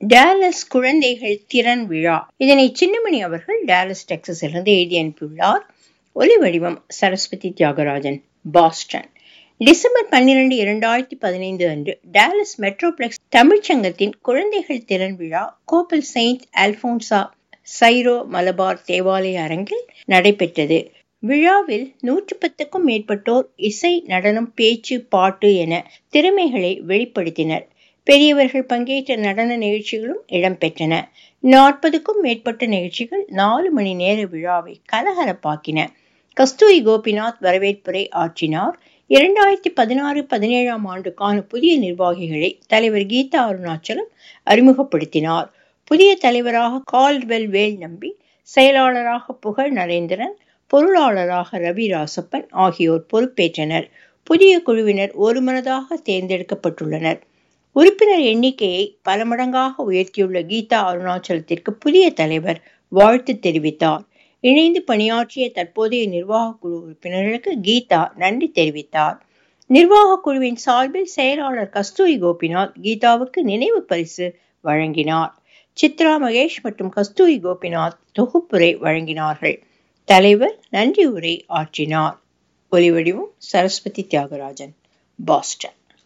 Dallas குழந்தைகள் திறன் விழா இதனை சின்னமணி அவர்கள் டேலஸ் டெக்சஸிலிருந்து எழுதி அனுப்பியுள்ளார் ஒலி வடிவம் சரஸ்வதி தியாகராஜன் பாஸ்டன் டிசம்பர் பன்னிரண்டு இரண்டாயிரத்தி பதினைந்து அன்று டேலஸ் மெட்ரோபிளெக்ஸ் தமிழ்ச்சங்கத்தின் குழந்தைகள் திறன் விழா Coppell Saint Alphonsa Syro Malabar தேவாலய அரங்கில் நடைபெற்றது விழாவில் நூற்று பத்துக்கும் மேற்பட்டோர் இசை நடனம் பேச்சு பாட்டு என திறமைகளை வெளிப்படுத்தினர் பெரியவர்கள் பங்கேற்ற நடன நிகழ்ச்சிகளும் இடம்பெற்றன நாற்பதுக்கும் மேற்பட்ட நிகழ்ச்சிகள் நாலு மணி நேர விழாவை கலகலப்பாக்கின கஸ்தூரி கோபிநாத் வரவேற்புரை ஆற்றினார் இரண்டாயிரத்தி பதினாறு பதினேழாம் ஆண்டுக்கான புதிய நிர்வாகிகளை தலைவர் கீதா அருணாச்சலம் அறிமுகப்படுத்தினார் புதிய தலைவராக கால்வெல் வேல் நம்பி செயலாளராக புகழ் நரேந்திரன் பொருளாளராக ரவி ராசப்பன் ஆகியோர் பொறுப்பேற்றனர் புதிய குழுவினர் ஒருமனதாக தேர்ந்தெடுக்கப்பட்டுள்ளனர் உறுப்பினர் எண்ணிக்கையை பல மடங்காக உயர்த்தியுள்ள கீதா அருணாச்சலத்திற்கு புதிய தலைவர் வாழ்த்து தெரிவித்தார் இணைந்து பணியாற்றிய தற்போதைய நிர்வாக குழு உறுப்பினர்களுக்கு கீதா நன்றி தெரிவித்தார் நிர்வாக குழுவின் சார்பில் செயலாளர் கஸ்தூரி கோபிநாத் கீதாவுக்கு நினைவு பரிசு வழங்கினார் சித்ரா மகேஷ் மற்றும் கஸ்தூரி கோபிநாத் தொகுப்புரை வழங்கினார்கள் தலைவர் நன்றி உரை ஆற்றினார் ஒலிவடிவும் சரஸ்வதி தியாகராஜன் பாஸ்டன்